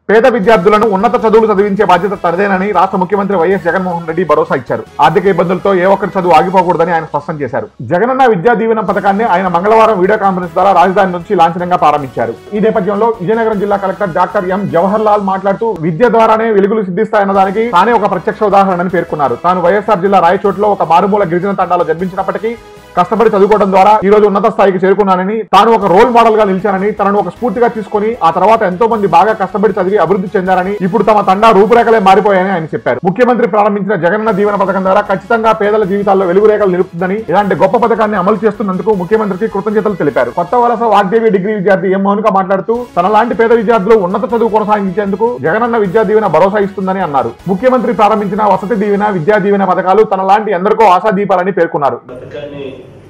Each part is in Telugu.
పేద విద్యార్థులను ఉన్నత చదువులు చదివించే బాధ్యత తనదేనని రాష్ట్ర ముఖ్యమంత్రి వైఎస్ జగన్మోహన్ రెడ్డి భరోసా ఇచ్చారు ఆర్థిక ఇబ్బందులతో ఏ ఒక్కరి చదువు ఆగిపోకూడదని ఆయన స్పష్టం చేశారు జగనన్న విద్యా దీవెన పథకాన్ని ఆయన మంగళవారం వీడియో కాన్ఫరెన్స్ ద్వారా రాజధాని నుంచి లాంఛనంగా ప్రారంభించారు ఈ నేపథ్యంలో విజయనగరం జిల్లా collector doctor M Jawahar Lal మాట్లాడుతూ విద్య ద్వారానే వెలుగులు సిద్ధిస్తాయన్న దానికి తానే ఒక ప్రత్యక్ష ఉదాహరణని పేర్కొన్నారు తాను వైఎస్ఆర్ జిల్లా రాయచోట్లో ఒక మారుమూల గిరిజన తండాలో జన్మించినప్పటికీ కష్టపడి చదువుకోవడం ద్వారా ఈ రోజు ఉన్నత స్థాయికి చేరుకున్నానని తాను ఒక రోల్ మోడల్ గా నిలిచానని తనను ఒక స్ఫూర్తిగా తీసుకుని ఆ తర్వాత ఎంతో మంది బాగా కష్టపడి చదివి అభివృద్ధి చెందారని ఇప్పుడు తమ తండా రూపురేఖలే మారిపోయాయని ఆయన చెప్పారు ముఖ్యమంత్రి ప్రారంభించిన జగనన్న దీవెన పథకం ద్వారా ఖచ్చితంగా పేదల జీవితాల్లో వెలుగురేఖలు నిలుపుతుందని ఇలాంటి గొప్ప పథకాన్ని అమలు చేస్తున్నందుకు ముఖ్యమంత్రికి కృతజ్ఞతలు తెలిపారు కొత్త వలస వాగ్దేవి డిగ్రీ విద్యార్థి ఎం మౌనిక మాట్లాడుతూ తనలాంటి పేద విద్యార్థులు ఉన్నత చదువు కొనసాగించేందుకు జగనన్న విద్యా దీవెన భరోసా ఇస్తుందని అన్నారు ముఖ్యమంత్రి ప్రారంభించిన వసతి దీవెన విద్యా దీవెన పథకాలు తనలాంటి ఎందరికో ఆశాదీపాలని పేర్కొన్నారు పథకాన్ని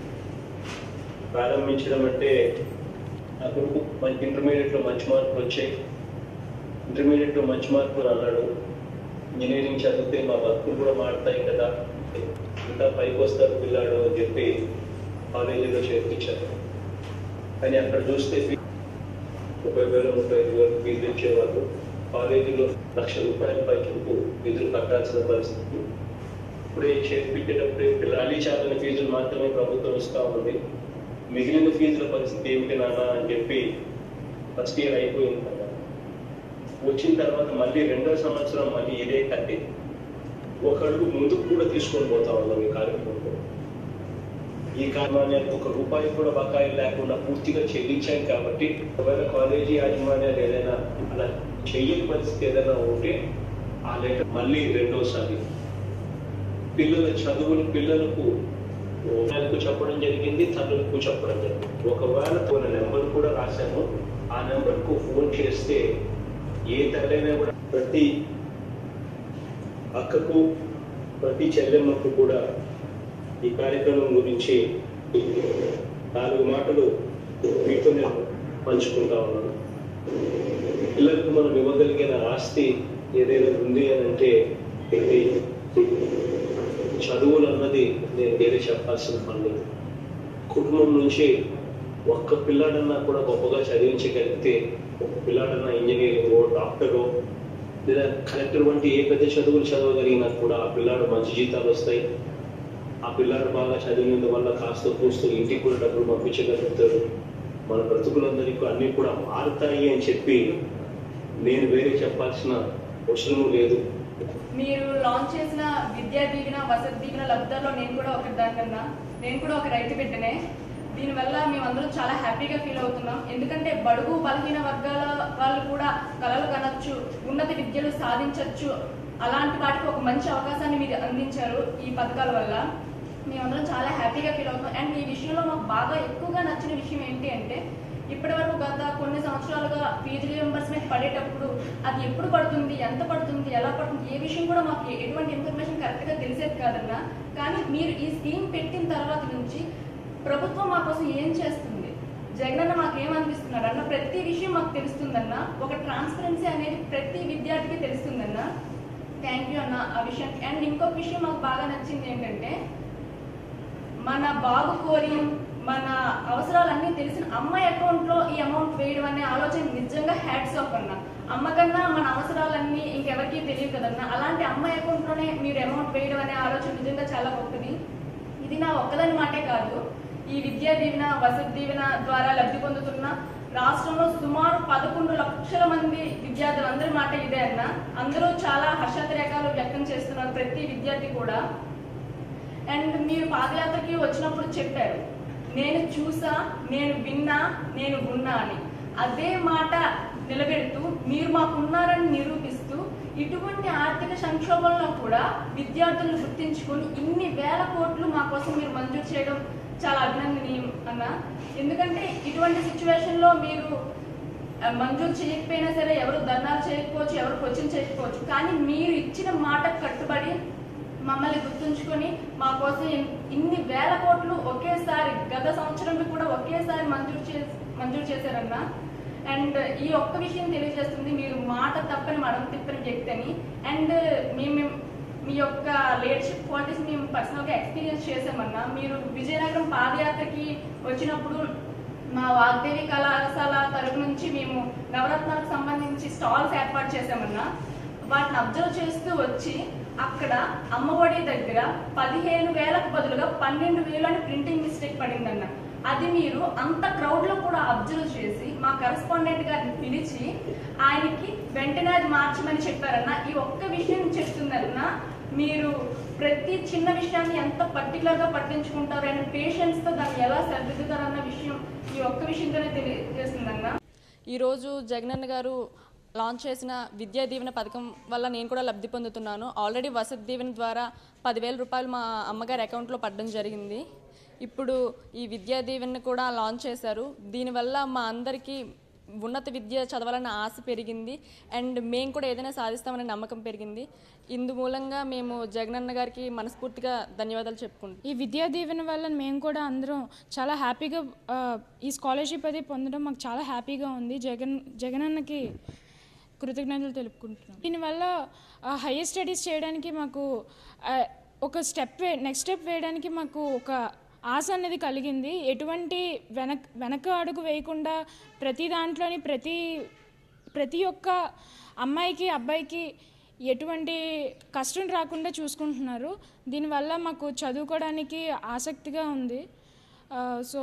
ప్రారంభించడం అంటే నాకు మంచి ఇంటర్మీడియట్లో మంచి మార్కులు వచ్చాయి ఇంటర్మీడియట్లో మంచి మార్కులు అన్నాడు ఇంజనీరింగ్ చదివితే మా బతుకులు కూడా మారుతాయి కదా ఇంకా పైకి వస్తారు పిల్లాడు అని చెప్పి కాలేజీలో చేర్పించారు కానీ అక్కడ చూస్తే ఫీ- ముప్పై వేలు ముప్పై ఐదు వేలు ఫీజులు ఇచ్చేవాళ్ళు కాలేజీలో లక్ష రూపాయల పై చూపు ఫీజులు కట్టాల్సిన పరిస్థితి ఇప్పుడే చేర్పించేటప్పుడే పిల్లలు చాలా ఫీజులు మాత్రమే ప్రభుత్వం ఇస్తా ఉంది మిగిలిన ఫీజుల పరిస్థితి ఏమిటి నాన్న అని చెప్పి ఫస్ట్ ఇయర్ అయిపోయింది కదా వచ్చిన తర్వాత మళ్ళీ రెండో సంవత్సరం మళ్ళీ ఇదే కట్టి ఒక అడుగు ముందుకు కూడా తీసుకొని పోతా ఉన్నాం ఈ కార్యక్రమంలో ఈ కారణాన్ని ఒక రూపాయి కూడా బకాయిలు లేకుండా పూర్తిగా చెల్లించాం కాబట్టి ఒకవేళ కాలేజీ యాజమాన్యాలు ఏదైనా అలా చెయ్యని పరిస్థితి ఏదైనా ఉంటే ఆ లెటర్ మళ్ళీ రెండోసారి పిల్లల చదువులు పిల్లలకు పిల్లలకు చెప్పడం జరిగింది తల్లులకు చెప్పడం జరిగింది ఒకవేళ తన నెంబర్ కూడా రాశాను ఆ నెంబర్ కు ఫోన్ చేస్తే ఏ తల్లైనా కూడా ప్రతి అక్కకు ప్రతి చెల్లెమ్మకు కూడా ఈ కార్యక్రమం గురించి నాలుగు మాటలు మీతో నేను పంచుకుంటా ఉన్నాను పిల్లలకు మనం ఇవ్వగలిగిన ఆస్తి ఏదైనా ఉంది అని అంటే ఇది చదువులు అన్నది నేను వేరే చెప్పాల్సిన పని లేదు కుటుంబం నుంచి ఒక్క పిల్లాడన్నా కూడా గొప్పగా చదివించగలిగితే ఒక పిల్లాడన్నా ఇంజనీరింగో డాక్టరో లేదా కలెక్టర్ వంటి ఏ పెద్ద చదువులు చదవగలిగినా కూడా ఆ పిల్లాడు మంచి జీతాలు వస్తాయి ఆ పిల్లాడు బాగా చదివినందువల్ల కాస్త కూస్తూ ఇంటికి కూడా డబ్బులు పంపించగలుగుతారు మన బ్రతుకులందరికీ అన్ని కూడా మారుతాయి అని చెప్పి నేను వేరే చెప్పాల్సిన అవసరం లేదు మీరు లాంచ్ చేసిన విద్యా దీవెన వసతి దీవెన లబ్ధాల్లో నేను కూడా ఒక దానికన్నా నేను కూడా ఒక రైతు బిడ్డనే దీనివల్ల మేమందరం చాలా హ్యాపీగా ఫీల్ అవుతున్నాం ఎందుకంటే బడుగు బలహీన వర్గాల వాళ్ళు కూడా కలలు కనొచ్చు ఉన్నత విద్యలు సాధించవచ్చు అలాంటి వాటికి ఒక మంచి అవకాశాన్ని మీరు అందించారు ఈ పథకాల వల్ల మేమందరం చాలా హ్యాపీగా ఫీల్ అవుతున్నాం అండ్ ఈ విషయంలో మాకు బాగా ఎక్కువగా నచ్చిన విషయం ఏంటి అంటే ఇప్పటి వరకు గత కొన్ని సంవత్సరాలుగా ఫీజు రియంబర్స్మెంట్ పడేటప్పుడు అది ఎప్పుడు పడుతుంది ఎంత పడుతుంది ఎలా పడుతుంది ఏ విషయం కూడా మాకు ఎటువంటి ఇన్ఫర్మేషన్ కరెక్ట్గా తెలిసేది కాదన్నా కానీ మీరు ఈ స్కీమ్ పెట్టిన తర్వాత నుంచి ప్రభుత్వం మా కోసం ఏం చేస్తుంది జగనన్న మాకు ఏం అందిస్తున్నారు అన్న ప్రతి విషయం మాకు తెలుస్తుందన్న ఒక ట్రాన్స్పరెన్సీ అనేది ప్రతి విద్యార్థికి తెలుస్తుందన్న థ్యాంక్ యూ అన్న ఆ విషయానికి అండ్ ఇంకొక విషయం మాకు బాగా నచ్చింది ఏంటంటే మన బాగు కోరి మన అవసరాలన్నీ తెలిసిన అమ్మాయి అకౌంట్ లో ఈ అమౌంట్ వేయడం అనే ఆలోచన నిజంగా హ్యాట్స్ ఆఫ్ అన్న అమ్మ కన్నా మన అవసరాలన్నీ ఇంకెవరికి తెలియదు కదన్న అలాంటి అమ్మాయి అకౌంట్ లోనే మీరు అమౌంట్ వేయడం అనే ఆలోచన నిజంగా చాలా గొప్పది ఇది నా ఒక్కదని మాటే కాదు ఈ విద్యా దీవెన వసతి దీవెన ద్వారా లబ్ధి పొందుతున్న రాష్ట్రంలో సుమారు పదకొండు లక్షల మంది విద్యార్థులందరి మాట ఇదే అన్న అందరూ చాలా హర్షాతిరేకాలు వ్యక్తం చేస్తున్నారు ప్రతి విద్యార్థి కూడా అండ్ మీరు పాదయాత్రకి వచ్చినప్పుడు చెప్పారు నేను చూసా నేను విన్నా నేను ఉన్నా అని అదే మాట నిలబెడుతూ మీరు మాకున్నారని నిరూపిస్తూ ఇటువంటి ఆర్థిక సంక్షోభంలో కూడా విద్యార్థులను గుర్తించుకొని ఇన్ని వేల కోట్లు మా కోసం మీరు మంజూరు చేయడం చాలా అభినందనీయం అన్న ఎందుకంటే ఇటువంటి సిచ్యువేషన్లో మీరు ఆ, మంజూరు చేయకపోయినా సరే ఎవరు ధర్నాలు చేయకపోవచ్చు ఎవరు క్వశ్చన్ చేయకపోవచ్చు కానీ మీరు ఇచ్చిన మాట కట్టుబడి మమ్మల్ని గుర్తుంచుకొని మా కోసం ఇన్- ఇన్ని వేల కోట్లు ఒకేసారి గత సంవత్సరంలో కూడా ఒకేసారి మంజూరు చే మంజూరు చేశారన్న అండ్ ఈ ఒక్క విషయం తెలియజేస్తుంది మీరు మాట తప్పని మడం తిప్పని వ్యక్తి అని అండ్ మేము మీ యొక్క లీడర్షిప్ క్వాలిటీస్ మేము పర్సనల్గా ఎక్స్పీరియన్స్ చేసామన్నా మీరు విజయనగరం పాదయాత్రకి వచ్చినప్పుడు మా వాగ్దేవి కళాశాల తరపు నుంచి మేము నవరత్నాలకు సంబంధించి స్టాల్స్ ఏర్పాటు చేసామన్నా వాటిని అబ్జర్వ్ చేస్తూ వచ్చి అక్కడ అమ్మఒడి దగ్గర పదిహేను వేలకు బదులుగా పన్నెండు వేలు అని ప్రింటింగ్ మిస్టేక్ పడిందన్న అది మీరు అంత క్రౌడ్ లో కూడా అబ్జర్వ్ చేసి మా కరెస్పాండెంట్ గారిని పిలిచి ఆయనకి వెంటనే అది మార్చమని చెప్పారన్న ఈ ఒక్క విషయం చెప్తుందన్న మీరు ప్రతి చిన్న విషయాన్ని ఎంత పర్టికులర్ గా పట్టించుకుంటారు అండ్ పేషెంట్స్ తో దాన్ని ఎలా సరిదిద్దుతారన్న విషయం ఈ ఒక్క విషయంతోనే తెలియజేస్తుందన్న ఈరోజు జగనన్న గారు లాంచ్ చేసిన విద్యా దీవెన పథకం వల్ల నేను కూడా లబ్ధి పొందుతున్నాను ఆల్రెడీ వసతి దీవెన ద్వారా పదివేల రూపాయలు మా అమ్మగారి అకౌంట్లో పడడం జరిగింది ఇప్పుడు ఈ విద్యా దీవెన కూడా లాంచ్ చేశారు దీనివల్ల మా అందరికీ ఉన్నత విద్య చదవాలన్న ఆశ పెరిగింది అండ్ మేము కూడా ఏదైనా సాధిస్తామనే నమ్మకం పెరిగింది ఇందు మూలంగా మేము జగనన్న గారికి మనస్ఫూర్తిగా ధన్యవాదాలు చెప్పుకుంటాం ఈ విద్యా దీవెన వల్ల మేము కూడా అందరం చాలా హ్యాపీగా ఆ, ఈ స్కాలర్షిప్ అది పొందడం మాకు చాలా హ్యాపీగా ఉంది జగన్ జగనన్నకి కృతజ్ఞతలు తెలుపుకుంటున్నాం దీనివల్ల హయ్యర్ స్టడీస్ చేయడానికి మాకు ఆ, ఒక స్టెప్ వే నెక్స్ట్ స్టెప్ వేయడానికి మాకు ఒక ఆశ అనేది కలిగింది ఎటువంటి వెనక్ వెనక అడుగు వేయకుండా ప్రతి దాంట్లోని ప్రతి ప్రతి ఒక్క అమ్మాయికి అబ్బాయికి ఎటువంటి కష్టం రాకుండా చూసుకుంటున్నారు దీనివల్ల మాకు చదువుకోవడానికి ఆసక్తిగా ఉంది ఆ, సో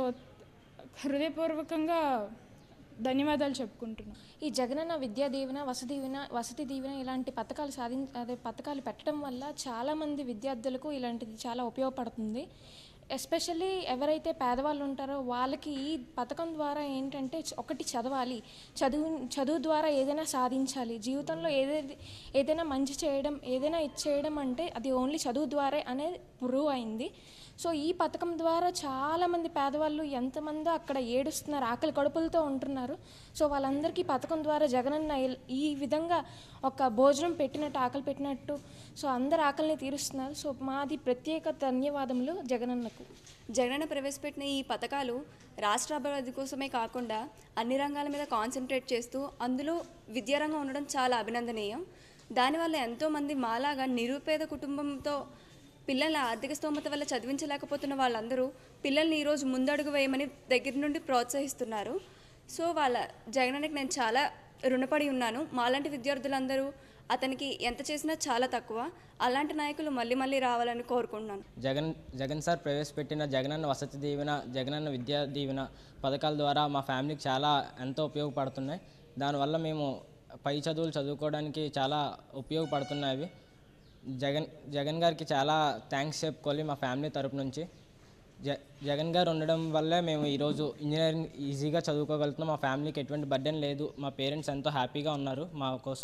హృదయపూర్వకంగా ధన్యవాదాలు చెప్పుకుంటున్నాను ఈ జగనన్న విద్యా దీవెన వసతి దీవెన వసతి దీవెన ఇలాంటి పథకాలు సాధి అదే పథకాలు పెట్టడం వల్ల చాలామంది విద్యార్థులకు ఇలాంటిది చాలా ఉపయోగపడుతుంది ఎస్పెషల్లీ ఎవరైతే పేదవాళ్ళు ఉంటారో వాళ్ళకి ఈ పథకం ద్వారా ఏంటంటే చ- ఒకటి చదవాలి చదువు చదువు ద్వారా ఏదైనా సాధించాలి జీవితంలో ఏదైతే ఏదైనా మంచి చేయడం ఏదైనా ఇచ్చేయడం అంటే అది ఓన్లీ చదువు ద్వారా అనేది ప్రూవ్ అయింది సో ఈ పథకం ద్వారా చాలామంది పేదవాళ్ళు ఎంతమంది అక్కడ ఏడుస్తున్నారు ఆకలి కడుపులతో ఉంటున్నారు సో వాళ్ళందరికీ ఈ పథకం ద్వారా జగనన్న ఇల్- ఈ విధంగా ఒక భోజనం పెట్టినట్టు ఆకలి పెట్టినట్టు సో అందరు ఆకలిని తీరుస్తున్నారు సో మాది ప్రత్యేక ధన్యవాదములు జగనన్నకు జగనన్న ప్రవేశపెట్టిన ఈ పథకాలు రాష్ట్ర అభివృద్ధి కోసమే కాకుండా అన్ని రంగాల మీద కాన్సన్ట్రేట్ చేస్తూ అందులో విద్యారంగం ఉండడం చాలా అభినందనీయం దానివల్ల ఎంతోమంది మాలాగా నిరుపేద కుటుంబంతో పిల్లల ఆర్థిక స్తోమత వల్ల చదివించలేకపోతున్న వాళ్ళందరూ పిల్లల్ని ఈరోజు ముందడుగు వేయమని దగ్గర నుండి ప్రోత్సహిస్తున్నారు సో వాళ్ళ జగనన్నకి నేను చాలా రుణపడి ఉన్నాను మాలాంటి విద్యార్థులందరూ అతనికి ఎంత చేసినా చాలా తక్కువ అలాంటి నాయకులు మళ్ళీ మళ్ళీ రావాలని కోరుకుంటున్నాను జగన్ జగన్ సార్ ప్రవేశపెట్టిన జగనన్న వసతి దీవెన జగనన్న విద్యా దీవెన పథకాల ద్వారా మా ఫ్యామిలీకి చాలా ఎంతో ఉపయోగపడుతున్నాయి దానివల్ల మేము పై చదువులు చదువుకోవడానికి చాలా ఉపయోగపడుతున్నాయి అవి జగన్ జగన్ గారికి చాలా థ్యాంక్స్ చెప్పుకోవాలి మా ఫ్యామిలీ తరపు నుంచి జ జగన్ గారు ఉండడం వల్లే మేము ఈరోజు ఇంజనీరింగ్ ఈజీగా చదువుకోగలుగుతున్నాం మా ఫ్యామిలీకి ఎటువంటి బర్డెన్ లేదు మా పేరెంట్స్ ఎంతో హ్యాపీగా ఉన్నారు మా కోసం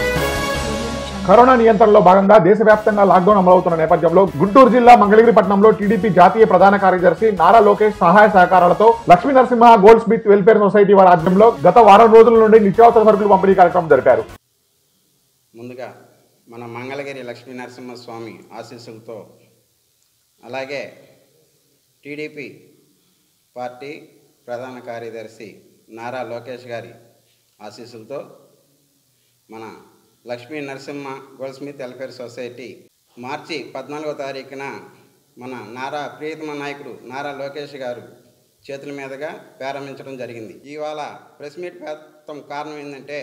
కరోనా నియంత్రణలో భాగంగా దేశవ్యాప్తంగా లాక్డౌన్ అమలవుతున్న నేపథ్యంలో గుంటూరు జిల్లా మంగళగిరి పట్టణంలో టీడీపీ జాతీయ ప్రధాన కార్యదర్శి నారా లోకేష్ సహాయ సహకారాలతో Lakshmi Narasimha goldsmith welfare society వారి ఆధ్వర్యంలో గత వారం రోజుల నుండి నిత్యావసర సరుకులు పంపిణీ కార్యక్రమం జరిపారు ముందుగా మన మంగళగిరి లక్ష్మీ నరసింహస్వామి ఆశీస్సులతో అలాగే టీడీపీ పార్టీ ప్రధాన కార్యదర్శి నారా లోకేష్ గారి ఆశీస్సులతో మన Lakshmi Narasimha goldsmith welfare society మార్చి పద్నాలుగో తారీఖున మన నారా ప్రియతమ నాయకుడు నారా లోకేష్ గారు చేతుల మీదుగా ప్రారంభించడం జరిగింది ఇవాళ ప్రెస్ మీట్ పెట్టడం కారణం ఏంటంటే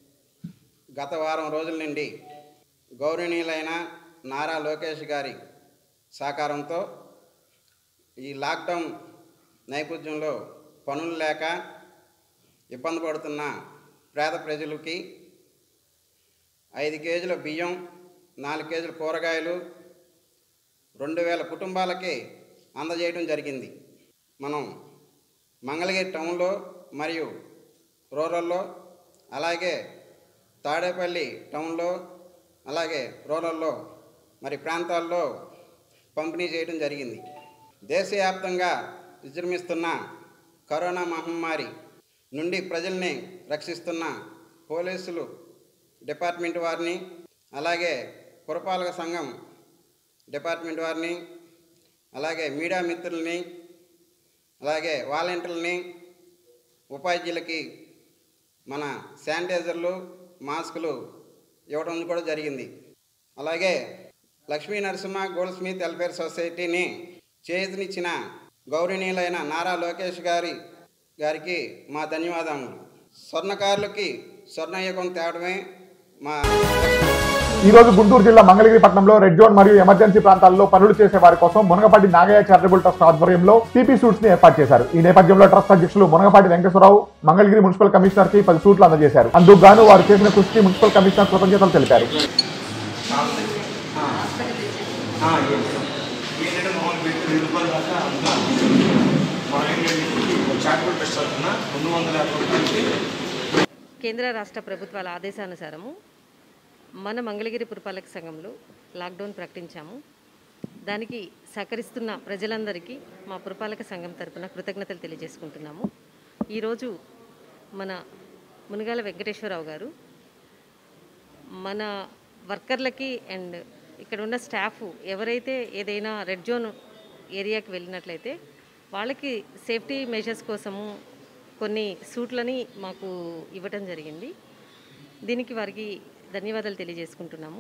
గత వారం రోజుల నుండి గౌరవనీయులైన నారా లోకేష్ గారి సహకారంతో ఈ లాక్డౌన్ నేపథ్యంలో పనులు లేక ఇబ్బంది పడుతున్న పేద ప్రజలకి ఐదు కేజీల బియ్యం నాలుగు కేజీల కూరగాయలు రెండు వేల కుటుంబాలకి అందజేయడం జరిగింది మనం మంగళగిరి టౌన్లో మరియు రూరల్లో అలాగే తాడేపల్లి టౌన్లో అలాగే రూరల్లో మరి ప్రాంతాల్లో పంపిణీ చేయడం జరిగింది దేశవ్యాప్తంగా విజృంభిస్తున్న కరోనా మహమ్మారి నుండి ప్రజల్ని రక్షిస్తున్న పోలీసులు డిపార్ట్మెంట్ వారిని అలాగే పురపాలక సంఘం డిపార్ట్మెంట్ వారిని అలాగే మీడియా మిత్రుల్ని అలాగే వాలంటీర్లని ఉపాధ్యులకి మన శానిటైజర్లు మాస్కులు ఇవ్వడం కూడా జరిగింది అలాగే Lakshmi Narasimha goldsmith welfare సొసైటీని చేతినిచ్చిన గౌరవనీయులైన నారా లోకేష్ గారి గారికి మా ధన్యవాదములు స్వర్ణకారులకి స్వర్ణయుగం తేవడమే మా ఈ రోజు గుంటూరు జిల్లా మంగళగిరి పట్టణంలో రెడ్ జోన్ మరియు ఎమర్జెన్సీ ప్రాంతాల్లో పనులు చేసే వారి కోసం మునగపాటి నాగయ్య చారిటబుల్ ట్రస్ట్ ఆధ్వర్యంలో టీపీ సూట్స్ ని ఏర్పాటు చేశారు ఈ నేపథ్యంలో ట్రస్ట్ అధ్యక్షులు మునగపాటి వెంకటేశ్వరరావు మంగళగిరి మున్సిపల్ కమిషనర్ కి పది సూట్లు అందజేశారు అందుకు గాను వారు చేసిన కృషికి మున్సిపల్ కమిషనర్ కృతజ్ఞతలు తెలిపారు ఏంటంటే మామూలు పెట్టి రెండు రూపాయలు దాకా అమ్ముతాం మనం ఏంటంటే చార్టబుల్ ట్రస్ట్ తరఫున రెండు వందల యాభై రూపాయలకి కేంద్ర రాష్ట్ర ప్రభుత్వాల ఆదేశానుసారము మన మంగళగిరి పురపాలక సంఘంలో లాక్డౌన్ ప్రకటించాము దానికి సహకరిస్తున్న ప్రజలందరికీ మా పురపాలక సంఘం తరపున కృతజ్ఞతలు తెలియజేసుకుంటున్నాము ఈరోజు మన మునగాల వెంకటేశ్వరరావు గారు మన వర్కర్లకి అండ్ ఇక్కడ ఉన్న స్టాఫ్ ఎవరైతే ఏదైనా రెడ్ జోన్ ఏరియాకి వెళ్ళినట్లయితే వాళ్ళకి సేఫ్టీ మెజర్స్ కోసము కొన్ని సూట్లని మాకు ఇవ్వటం జరిగింది దీనికి వారికి ధన్యవాదాలు తెలియజేసుకుంటున్నాము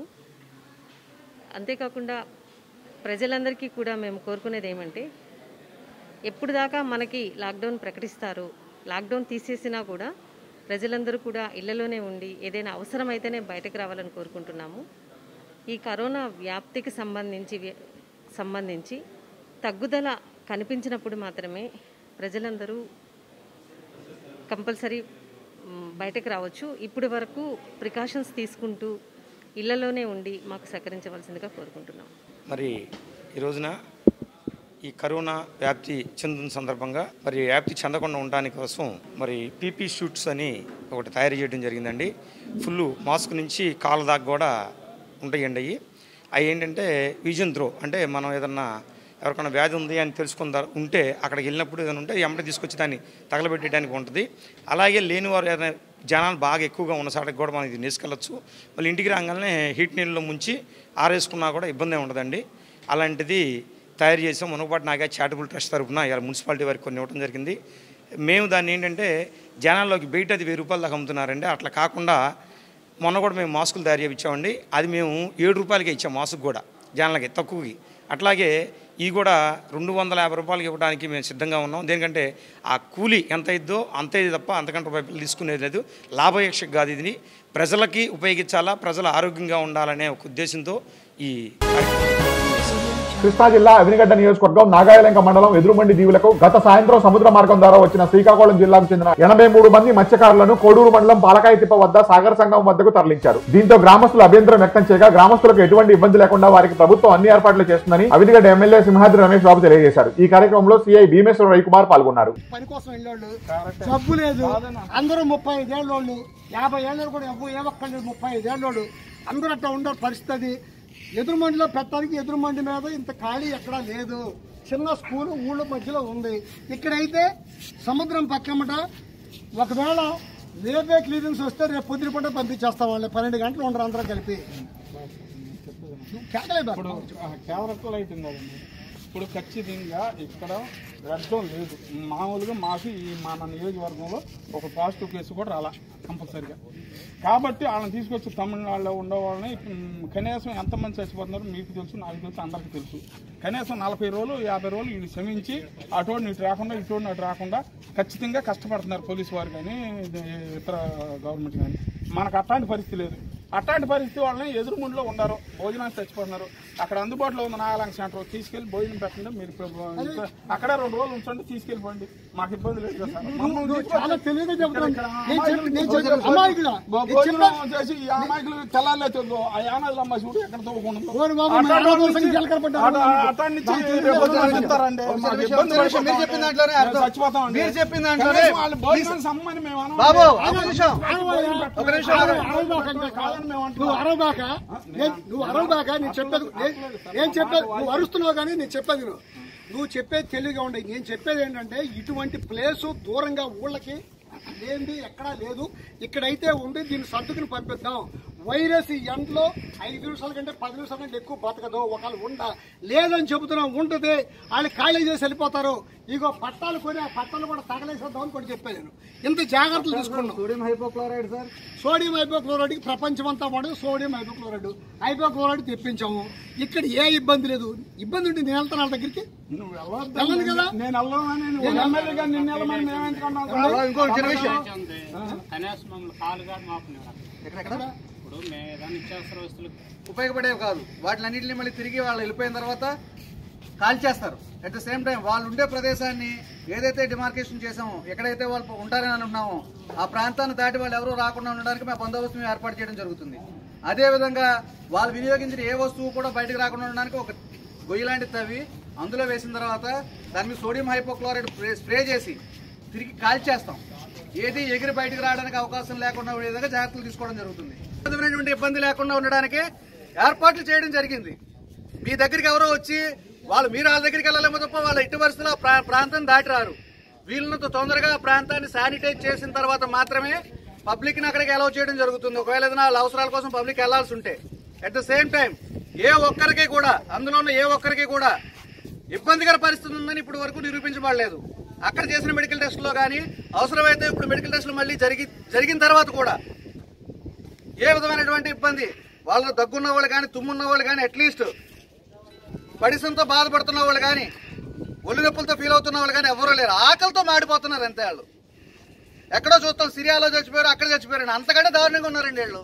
అంతేకాకుండా ప్రజలందరికీ కూడా మేము కోరుకునేది ఏమంటే ఎప్పుడు దాకా మనకి లాక్డౌన్ ప్రకటిస్తారో లాక్డౌన్ తీసేసినా కూడా ప్రజలందరూ కూడా ఇళ్లలోనే ఉండి ఏదైనా అవసరమైతేనే బయటకు రావాలని కోరుకుంటున్నాము ఈ కరోనా వ్యాప్తికి సంబంధించి వ్య- సంబంధించి తగ్గుదల కనిపించినప్పుడు మాత్రమే ప్రజలందరూ కంపల్సరీ మ్, బయటకు రావచ్చు ఇప్పటి వరకు ప్రికాషన్స్ తీసుకుంటూ ఇళ్లలోనే ఉండి మాకు సహకరించవలసిందిగా కోరుకుంటున్నాం మరి ఈ రోజున ఈ కరోనా వ్యాప్తి చెందిన సందర్భంగా మరి వ్యాప్తి చెందకుండా ఉండడానికి కోసం మరి పీపీ షూట్స్ అని ఒకటి తయారు చేయడం జరిగిందండి ఫుల్ మాస్క్ నుంచి కాళ్ళ దాకా కూడా ఉంటాయండి అవి అవి ఏంటంటే విజన్ త్రో అంటే మనం ఏదన్నా ఎవరికైనా వ్యాధి ఉంది అని తెలుసుకుందా ఉంటే అక్కడికి వెళ్ళినప్పుడు ఏదైనా ఉంటే ఎమ్మటి తీసుకొచ్చి దాన్ని తగలబెట్టడానికి ఉంటుంది అలాగే లేని వారు ఏదైనా జనాలు బాగా ఎక్కువగా ఉన్న సాటికి కూడా మనం ఇది తీసుకెళ్ళచ్చు మళ్ళీ ఇంటికి రాగానే హీట్ నీళ్ళలో ముంచి ఆరేసుకున్నా కూడా ఇబ్బంది ఉండదండి అలాంటిది తయారు చేసాం మునగపాటి నాగా చారిటబుల్ ట్రస్ట్ తరపున ఇలా మున్సిపాలిటీ వారికి కొన్ని ఇవ్వడం జరిగింది మేము దాన్ని ఏంటంటే జనాల్లోకి బయట అది వెయ్యి రూపాయల దాకా అమ్ముతున్నారండి అట్లా కాకుండా మొన్న కూడా మేము మాస్కులు తయారు చేయించామండి అది మేము ఏడు రూపాయలకే ఇచ్చాం మాస్క్ కూడా జనాలకి తక్కువకి అట్లాగే ఈ కూడా రెండు వందల యాభై రూపాయలకి ఇవ్వడానికి మేము సిద్ధంగా ఉన్నాం దేనికంటే ఆ కూలీ ఎంత ఇద్దో అంతే తప్ప అంతకంటే రూపాయలు తీసుకునేది లేదు లాభయక్ష కాదు ఇది ప్రజలకి ఉపయోగించాలా ప్రజలు ఆరోగ్యంగా ఉండాలనే ఒక ఉద్దేశంతో ఈ కృష్ణా జిల్లా అవినిగడ్డ నియోజకవర్గం నాగాయలంక మండలం ఎదురుమండి దీవులకు గత సాయంత్రం సముద్ర మార్గం ద్వారా వచ్చిన శ్రీకాకుళం జిల్లాకు చెందిన ఎనభై మూడు మంది మత్స్యకారులను కోడూరు మండలం పాలకాయ తిప్ప వద్ద సాగర సంఘం వద్దకు తరలించారు దీంతో గ్రామస్తులు అభ్యంతరం వ్యక్తం చేయగా గ్రామస్తులకు ఎటువంటి ఇబ్బంది లేకుండా వారికి ప్రభుత్వం అన్ని ఏర్పాట్లు చేస్తుందని అవినిగడ్డ ఎమ్మెల్యే సింహాద్రి రమేష్ బాబు తెలియజేశారు ఈ కార్యక్రమంలో సిఐ భీమేశ్వర రవికుమార్ పాల్గొన్నారు పని కోసం వెళ్ళేవాళ్ళు జబ్బు లేదు అందరూ ముప్పై ఐదేళ్ళోళ్ళు యాభై ఏళ్ళు కూడా ఎవ్వ ఏ ఒక్కళ్ళు ముప్పై ఐదేళ్ళోళ్ళు అందరూ అట్లా ఉండే పరిస్థితి ఎదురుమండిలో పెట్టడానికి ఎదురుమండి మీద ఇంత ఖాళీ ఎక్కడా లేదు చిన్న స్కూల్ ఊళ్ళ మధ్యలో ఉంది ఇక్కడైతే సముద్రం పక్కమట ఒకవేళ రేపే క్లీనింగ్స్ వస్తే రేపు పొద్దున పూట పంపించేస్తాం వాళ్ళు పన్నెండు గంటలు ఉండరు అందరూ కలిపి కేకలేదు ఇప్పుడు కేవలం లైట్ ఉందండి ఇప్పుడు ఖచ్చితంగా ఇక్కడ రెడ్ జోన్ లేదు మామూలుగా మాకు ఈ మన నియోజకవర్గంలో ఒక పాజిటివ్ కేసు కూడా రాలా కంపల్సరిగా కాబట్టి వాళ్ళని తీసుకొచ్చి తమిళనాడులో ఉండే వాళ్ళని మ్, కనీసం ఎంతమంది చచ్చిపోతున్నారో మీకు తెలుసు నాకు తెలుసు అందరికీ తెలుసు కనీసం నలభై రోజులు యాభై రోజులు వీళ్ళు శ్రమించి అటువంటి ఇటు రాకుండా ఇటువంటి అటు రాకుండా ఖచ్చితంగా కష్టపడుతున్నారు పోలీసు వారు కానీ ఇది ఇతర గవర్నమెంట్ కానీ మనకు అట్లాంటి పరిస్థితి లేదు అట్లాంటి పరిస్థితి వాళ్ళని ఎదురుముండులో ఉన్నారు భోజనానికి చచ్చిపోతున్నారు అక్కడ అందుబాటులో ఉన్న నాగలాంగ సెంటర్ తీసుకెళ్లి భోజనం పెట్టండి మీరు ఇప్పుడు ఇక్కడ- అక్కడే రెండు రోజులు ఉంచండి తీసుకెళ్ళిపోండి మాకు ఇబ్బంది లేదు కదా సార్. మమ్మల్ని నువ్వు తీసుకొచ్చి చాలా తెలివిగా చెప్తున్నావు. ఇక్కడ నేను అమాయకులు చెప్పి- నేను భోజనం చెప్పి- అమాయకులా? భో- నేను భోజనం చెప్పా- చేసి ఈ అమాయకులు తెల్లాలే తెలుసు ఆ యానాదులు అమ్మ చూడు ఎక్కడ తవ్వకుండా ఓరి బాబు, మా ఆడవాళ్ళ సంగతి జీలకర్ర పడ్డారు. అటాన్ని నాకు తెలియదు. రేపు పొద్దున్న ఇస్తారండి ఒక మాకు నిమిషం, ఇబ్బంది ఒక నిమిషం, మీరు పడిపోతాం చెప్పిన అండి. దాంట్లోనే అర్థం. మేము చచ్చిపోతామండి. మీరు చెప్పిన దాంట్లోనే కనీసం వాళ్ళు భోజనం సమ్మని మేము అనము. బాబు, ఒక ఒక నిమిషం. ఒక నిమిషం కాదు, అరవబాక ఇంకా కాదని మేము అంటున్నాం. నువ్వు అరవబాక నేను- నువ్వు అరవబాక నేను చెప్పేది నేను- నేను చెప్పేది నువ్వు అరుస్తున్నావు కానీ నేను చెప్పేది విను. నువ్వు చెప్పేది తెలివిగా ఉండే నేను చెప్పేది ఏంటంటే ఇటువంటి ప్లేసు దూరంగా ఊళ్ళకి లేనిది ఎక్కడా లేదు ఇక్కడైతే ఉంది దీన్ని సర్దుకుని పంపిద్దాం వైరస్ ఈ ఎండలో ఐదు నిమిషాల కంటే పది నిమిషాల కంటే ఎక్కువ బతకదు ఒకళ్ళు ఉండ లేదని చెబుతున్నాం ఉంటుంది వాళ్ళు ఖాళీ చేసి వెళ్ళిపోతారు ఇగో పట్టాలు కొని ఆ పట్టాలు కూడా తగలేసేద్దాం అని కూడా చెప్పాను నేను ఇంత జాగ్రత్తలు తీసుకున్నాం సోడియం హైపోక్లోరైడ్ సార్ సోడియం హైపోక్లోరైడ్కి ప్రపంచం అంతా వాడు సోడియం హైపోక్లోరైడ్ హైపోక్లోరైడ్ తెప్పించాము ఇక్కడ ఏ ఇబ్బంది లేదు ఇబ్బంది ఉంటే నేను వెళ్తాను వాళ్ళ దగ్గరికి నువ్వు వెళ్ళదు కదా నేను వెళ్ళమని నువ్వు నేను ఎమ్మెల్యేగా నిన్ను వెళ్ళమని మేము ఎందుకన్నాం ఎవరో ఇంకో చిన్న విషయం. కనీసం మమ్మల్ని కాలు కాదు మాపునేవారు ఇప్పుడు మేము ఏదైనా నిత్యావసర వస్తువులు ఉపయోగపడేవి కాదు వాటిలన్నింటినీ మళ్ళీ తిరిగి వాళ్ళు వెళ్ళిపోయిన తర్వాత కాల్ చేస్తారు అట్ ద సేమ్ టైం వాళ్ళు ఉండే ప్రదేశాన్ని ఏదైతే డిమార్కేషన్ చేసామో ఎక్కడైతే వాళ్ళు ఉంటారని అనుకున్నామో ఆ ప్రాంతాన్ని దాటి వాళ్ళు ఎవరూ రాకుండా ఉండడానికి మేము బందోబస్తు మేము ఏర్పాటు చేయడం జరుగుతుంది అదేవిధంగా వాళ్ళు వినియోగించిన ఏ వస్తువు కూడా బయటకు రాకుండా ఉండడానికి ఒక గొయ్యి లాంటి తవ్వి అందులో వేసిన తర్వాత దాని మీద సోడియం హైపోక్లోరైడ్ స్ప్రే చేసి తిరిగి కాల్చేస్తాం ఏది ఎగిరి బయటకు రావడానికి అవకాశం లేకుండా ఉండే విధంగా జాగ్రత్తలు తీసుకోవడం జరుగుతుంది ఏ విధమైనటువంటి ఇబ్బంది లేకుండా ఉండడానికి ఏర్పాట్లు చేయడం జరిగింది మీ దగ్గరికి ఎవరో వచ్చి వాళ్ళు మీరు వాళ్ళ దగ్గరికి వెళ్ళాలేమో తప్ప వాళ్ళ ఇటు వరుసలో ఆ ప్రా- ప్రాంతం దాటి రారు వీళ్ళనంత తొందరగా ఆ ప్రాంతాన్ని శానిటైజ్ చేసిన తర్వాత మాత్రమే పబ్లిక్ ని అక్కడికి అలౌ చేయడం జరుగుతుంది ఒకవేళ ఏదైనా వాళ్ళ అవసరాల కోసం పబ్లిక్ వెళ్లాల్సి ఉంటే అట్ ద సేమ్ టైం ఏ ఒక్కరికి కూడా అందులో ఉన్న ఏ ఒక్కరికి కూడా ఇబ్బందికర పరిస్థితి ఉందని ఇప్పుడు వరకు నిరూపించబడలేదు అక్కడ చేసిన మెడికల్ టెస్టులో కానీ అవసరమైతే ఇప్పుడు మెడికల్ టెస్టులు మళ్ళీ జరిగి జరిగిన తర్వాత కూడా ఏ విధమైనటువంటి ఇబ్బంది వాళ్ళు దగ్గున్న వాళ్ళు కానీ తుమ్మున్న వాళ్ళు కానీ అట్లీస్ట్ పడిసంతో బాధపడుతున్న వాళ్ళు కానీ ఒళ్ళు నొప్పులతో ఫీల్ అవుతున్న వాళ్ళు కానీ ఎవరూ లేరు ఆకలితో మాడిపోతున్నారు అంతే వాళ్ళు ఎక్కడో చూస్తాం సిరియాలో చచ్చిపోయారు అక్కడ చచ్చిపోయారు అంతకంటే దారుణంగా ఉన్నారండి వీళ్ళు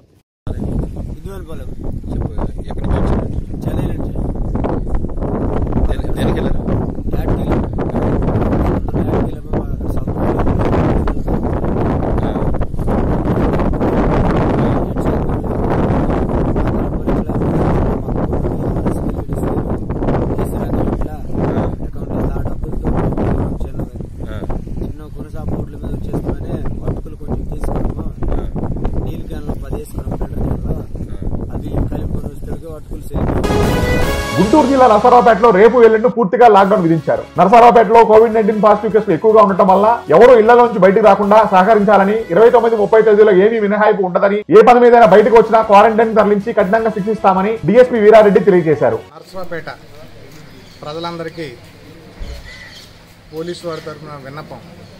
చిన్న గురసా బోర్డుల మీద వచ్చేస్తామని వర్తులు కొంచెం తీసుకున్నాము నీళ్ళు క్యాన్లో పది వేసుకున్నాం ఫిల్టర్ అవి కలుపుకొని వస్తే వర్తులు సేమ్ గుంటూరు జిల్లా నరసరావుపేటలో రేపు ఎల్లుండి పూర్తిగా లాక్డౌన్ విధించారు నరసరావుపేటలో కోవిడ్ నైన్టీన్ పాజిటివ్ కేసులు ఎక్కువగా ఉండటం వల్ల ఎవరూ ఇళ్లలోంచి బయటకు రాకుండా సహకరించాలని ఇరవై తొమ్మిది ముప్పై తేదీలో ఏమీ మినహాయింపు ఉండదని ఏ పని మీద బయటకు వచ్చినా క్వారంటైన్ తరలించి కఠినంగా శిక్షిస్తామని డీఎస్పీ వీరారెడ్డి తెలియజేశారు నరసరావుపేట ప్రజలందరికీ పోలీసు వారి తరఫున విన్నపం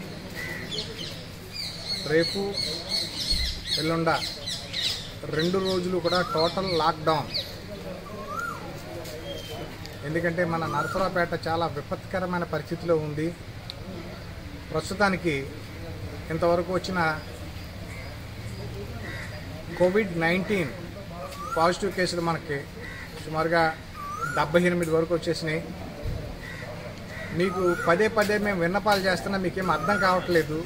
రేపు ఎల్లుండ రెండు రోజులు కూడా టోటల్ లాక్డౌన్ ఎందుకంటే మన నరసరావుపేట చాలా విపత్కరమైన పరిస్థితిలో ఉంది ప్రస్తుతానికి ఇంతవరకు వచ్చిన కోవిడ్ నైన్టీన్ పాజిటివ్ కేసులు మనకి సుమారుగా డెబ్బై ఎనిమిది వరకు వచ్చేసినాయి మీకు పదే పదే మేము విన్నపాలు చేస్తున్నా మీకేం అర్థం కావట్లేదు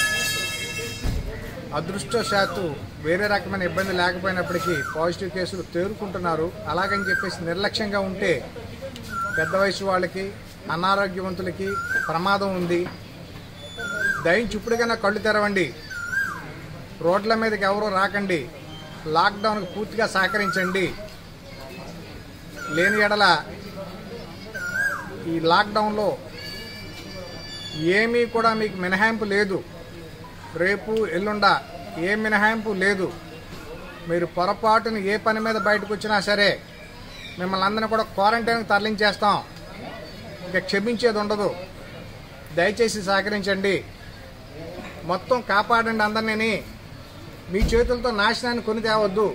అదృష్టశాత్తు వేరే రకమైన ఇబ్బంది లేకపోయినప్పటికీ పాజిటివ్ కేసులు తేరుకుంటున్నారు అలాగని చెప్పేసి నిర్లక్ష్యంగా ఉంటే పెద్ద వయసు వాళ్ళకి అనారోగ్యవంతులకి ప్రమాదం ఉంది దయించి ఇప్పటికైనా కళ్ళు తెరవండి రోడ్ల మీదకి ఎవరూ రాకండి లాక్డౌన్కి పూర్తిగా సహకరించండి లేని ఎడల ఈ లాక్డౌన్లో ఏమీ కూడా మీకు మినహాయింపు లేదు రేపు ఎల్లుండ ఏ మినహాయింపు లేదు మీరు పొరపాటున ఏ పని మీద బయటకు వచ్చినా సరే మిమ్మల్ని అందరినీ కూడా క్వారంటైన్కి తరలించేస్తాం ఇక క్షమించేది ఉండదు దయచేసి సహకరించండి మొత్తం కాపాడండి అందరినీ మీ చేతులతో నాశనాన్ని కొని తేవద్దు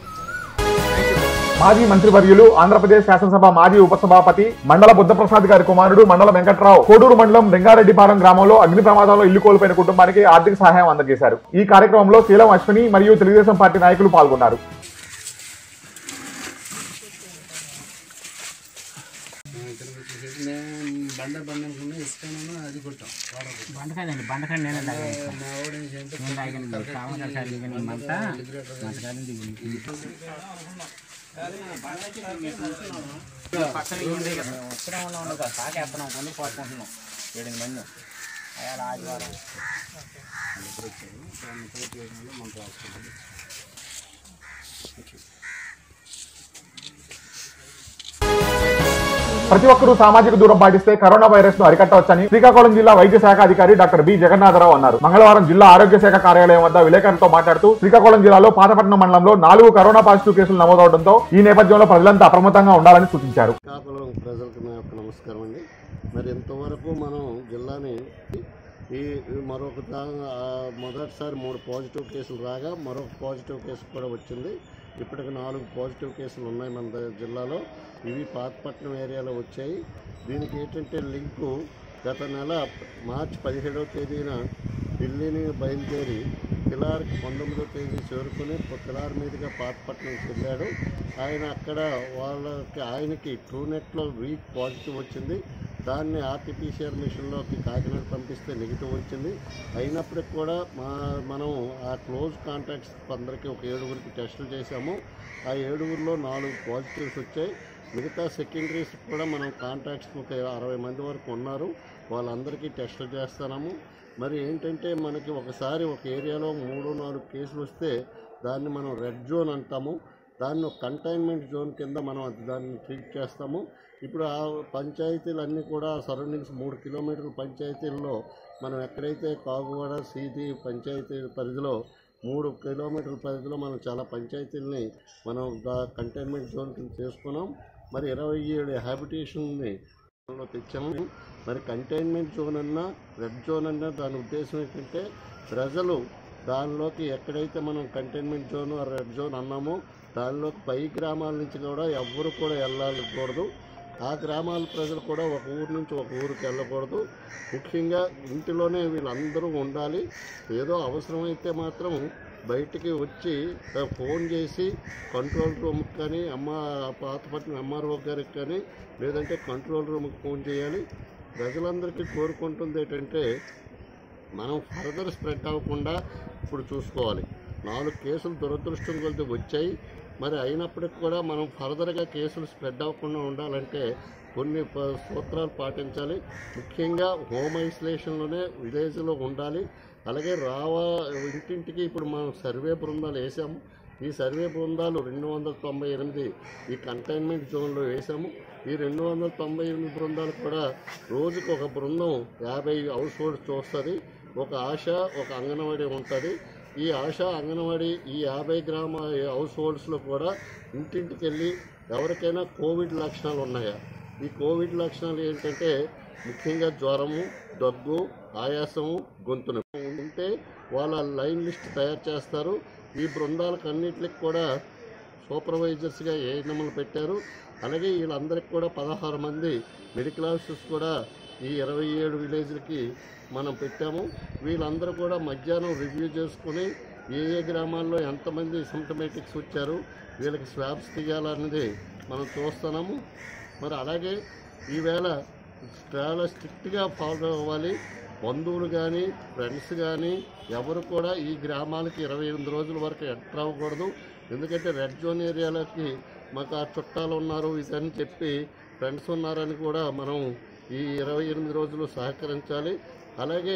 మాజీ మంత్రివర్యులు ఆంధ్రప్రదేశ్ శాసనసభ మాజీ ఉపసభాపతి మండల బుద్ధప్రసాద్ గారి కుమారుడు మండల వెంకట్రావు కోడూరు మండలం రంగారెడ్డిపాలెం గ్రామంలో అగ్ని ప్రమాదంలో ఇల్లు కోల్పోయిన కుటుంబానికి ఆర్థిక సహాయం అందజేశారు ఈ కార్యక్రమంలో శీలం అశ్విని మరియు తెలుగుదేశం పార్టీ నాయకులు పాల్గొన్నారు బండ బండ ఇస్తాను అది కొట్టాం బండ కాదండి బండ కాదు నేనే తాగాను నేను తాగాను కావాలి సార్ ఇక నేను మంట మంటకాలం దిగింది పక్కన ఉండే కదా వస్తున్నాం ఉన్నాం ఉండదు సాకేస్తున్నాం కొన్ని పోసుకుంటున్నాం ఏడు మంది అయ్యాల ఆదివారం ప్రతి ఒక్కరూ సామాజిక దూరం పాటిస్తే కరోనా వైరస్ ను అరికట్టవచ్చని శ్రీకాకుళం జిల్లా వైద్య శాఖ అధికారి డాక్టర్ బి జగన్నాథరావు అన్నారు మంగళవారం జిల్లా ఆరోగ్య శాఖ కార్యాలయం వద్ద విలేకరులతో మాట్లాడుతూ శ్రీకాకుళం జిల్లాలో పాతపట్నం మండలంలో నాలుగు కరోనా పాజిటివ్ కేసులు నమోదవడంతో ఈ నేపథ్యంలో ప్రజలంతా అప్రమత్తంగా ఉండాలని సూచించారు శ్రీకాకుళం ప్రజలకు నా యొక్క నమస్కారం అండి మరి ఇంతవరకు మనం జిల్లాని ఈ ఈ మరొక దా- ఆ మొదటిసారి మూడు పాజిటివ్ కేసులు రాగా మరొక పాజిటివ్ కేసు కూడా వచ్చింది ఇప్పటికి నాలుగు పాజిటివ్ కేసులు ఉన్నాయి మన ద- జిల్లాలో ఇవి పాతపట్నం ఏరియాలో వచ్చాయి దీనికి ఏంటంటే లింకు గత నెల మార్చి పదిహేడవ తేదీన ఢిల్లీని బయలుదేరి కిలార్కి పంతొమ్మిదో తేదీ చేరుకుని కిలార్ మీదుగా పాతపట్నంకి వెళ్ళాడు ఆయన అక్కడ వాళ్ళకి ఆయనకి ట్రూనెట్లో వీక్ పాజిటివ్ వచ్చింది దాన్ని ఆర్టీపీసీఆర్ మిషన్లోకి కాకినాడ పంపిస్తే నెగిటివ్ వచ్చింది అయినప్పటికి కూడా మా మనం ఆ క్లోజ్ కాంటాక్ట్స్ అందరికీ ఒక ఏడుగురికి టెస్టులు చేశాము ఆ ఏడుగురిలో నాలుగు పాజిటివ్స్ వచ్చాయి మిగతా సెకండరీస్ కూడా మనం కాంటాక్ట్స్ ఒక అరవై మంది వరకు ఉన్నారు వాళ్ళందరికీ టెస్టులు చేస్తున్నాము మరి ఏంటంటే మనకి ఒకసారి ఒక ఏరియాలో మూడు నాలుగు కేసులు వస్తే దాన్ని మనం రెడ్ జోన్ అంటాము దాన్ని ఒక కంటైన్మెంట్ జోన్ కింద మనం అది దాన్ని ట్రీట్ చేస్తాము ఇప్పుడు ఆ పంచాయతీలన్నీ కూడా సరౌండింగ్స్ మూడు కిలోమీటర్ల పంచాయతీల్లో మనం ఎక్కడైతే కాగువాడ సీది పంచాయతీ పరిధిలో మూడు కిలోమీటర్ల పరిధిలో మనం చాలా పంచాయతీలని మనం కంటైన్మెంట్ జోన్ కింద చేసుకున్నాం మరి ఇరవై ఏడు హ్యాబిటేషన్ని లో తెచ్చాము మరి కంటైన్మెంట్ జోన్ అన్నా రెడ్ జోన్ అన్నా దాని ఉద్దేశం ఏంటంటే ప్రజలు దానిలోకి ఎక్కడైతే మనం కంటైన్మెంట్ జోన్ రెడ్ జోన్ అన్నామో దానిలోకి పై గ్రామాల నుంచి కూడా ఎవ్వరు కూడా వెళ్ళకూడదు ఆ గ్రామాల ప్రజలు కూడా ఒక ఊరు నుంచి ఒక ఊరికి వెళ్ళకూడదు ముఖ్యంగా ఇంటిలోనే వీళ్ళందరూ ఉండాలి ఏదో అవసరమైతే మాత్రం బయటికి వచ్చి ఆ, ఫోన్ చేసి కంట్రోల్ రూమ్కి కానీ అమ్మ పాతపట్నం ఎంఆర్ఓ గారికి కానీ లేదంటే కంట్రోల్ రూమ్కి ఫోన్ చేయాలి ప్రజలందరికీ కోరుకుంటుంది ఏంటంటే మనం ఫర్దర్ స్ప్రెడ్ అవ్వకుండా ఇప్పుడు చూసుకోవాలి నాలుగు కేసులు దురదృష్టం కొద్ది వచ్చాయి మరి అయినప్పటికి కూడా మనం ఫర్దర్గా కేసులు స్ప్రెడ్ అవ్వకుండా ఉండాలంటే కొన్ని ప- సూత్రాలు పాటించాలి ముఖ్యంగా హోమ్ ఐసోలేషన్లోనే విలేజ్లో ఉండాలి అలాగే రావా ఇంటింటికి ఇప్పుడు మనం సర్వే బృందాలు వేసాము ఈ సర్వే బృందాలు రెండు వందల తొంభై ఎనిమిది ఈ కంటైన్మెంట్ జోన్లో వేసాము ఈ రెండు వందల తొంభై ఎనిమిది బృందాలు కూడా రోజుకు ఒక బృందం యాభై హౌస్ హోల్డ్స్ చూస్తుంది ఒక ఆశ ఒక అంగన్వాడీ ఉంటుంది ఈ ఆశ అంగన్వాడీ ఈ యాభై గ్రామ హౌస్ హోల్డ్స్లో కూడా ఇంటింటికి వెళ్ళి ఎవరికైనా కోవిడ్ లక్షణాలు ఉన్నాయా ఈ కోవిడ్ లక్షణాలు ఏంటంటే ముఖ్యంగా జ్వరము దగ్గు ఆయాసము గొంతు నొప్పి ఉంటే వాళ్ళ లైన్ లిస్ట్ తయారు చేస్తారు ఈ బృందాలకు అన్నిటికి కూడా సూపర్వైజర్స్గా ఏఎన్ఎంలు పెట్టారు అలాగే వీళ్ళందరికీ కూడా పదహారు మంది మెడికల్ ఆఫీసర్స్ కూడా ఈ ఇరవై ఏడు విలేజ్లకి మనం పెట్టాము వీళ్ళందరూ కూడా మధ్యాహ్నం రివ్యూ చేసుకుని ఏ ఏ గ్రామాల్లో ఎంతమంది సిమ్టమేటిక్స్ వచ్చారు వీళ్ళకి స్వాబ్స్ తీయాలన్నది మనం చూస్తున్నాము మరి అలాగే ఈవేళ చాలా స్ట్రిక్ట్గా ఫాలో అవ్వాలి బంధువులు కానీ ఫ్రెండ్స్ కానీ ఎవరు కూడా ఈ గ్రామాలకి ఇరవై ఎనిమిది రోజుల వరకు ఎంటర్ అవ్వకూడదు ఎందుకంటే రెడ్ జోన్ ఏరియాలకి మాకు ఆ చుట్టాలు ఉన్నారు ఇదని చెప్పి ఫ్రెండ్స్ ఉన్నారని కూడా మనం ఈ ఇరవై ఎనిమిది రోజులు సహకరించాలి అలాగే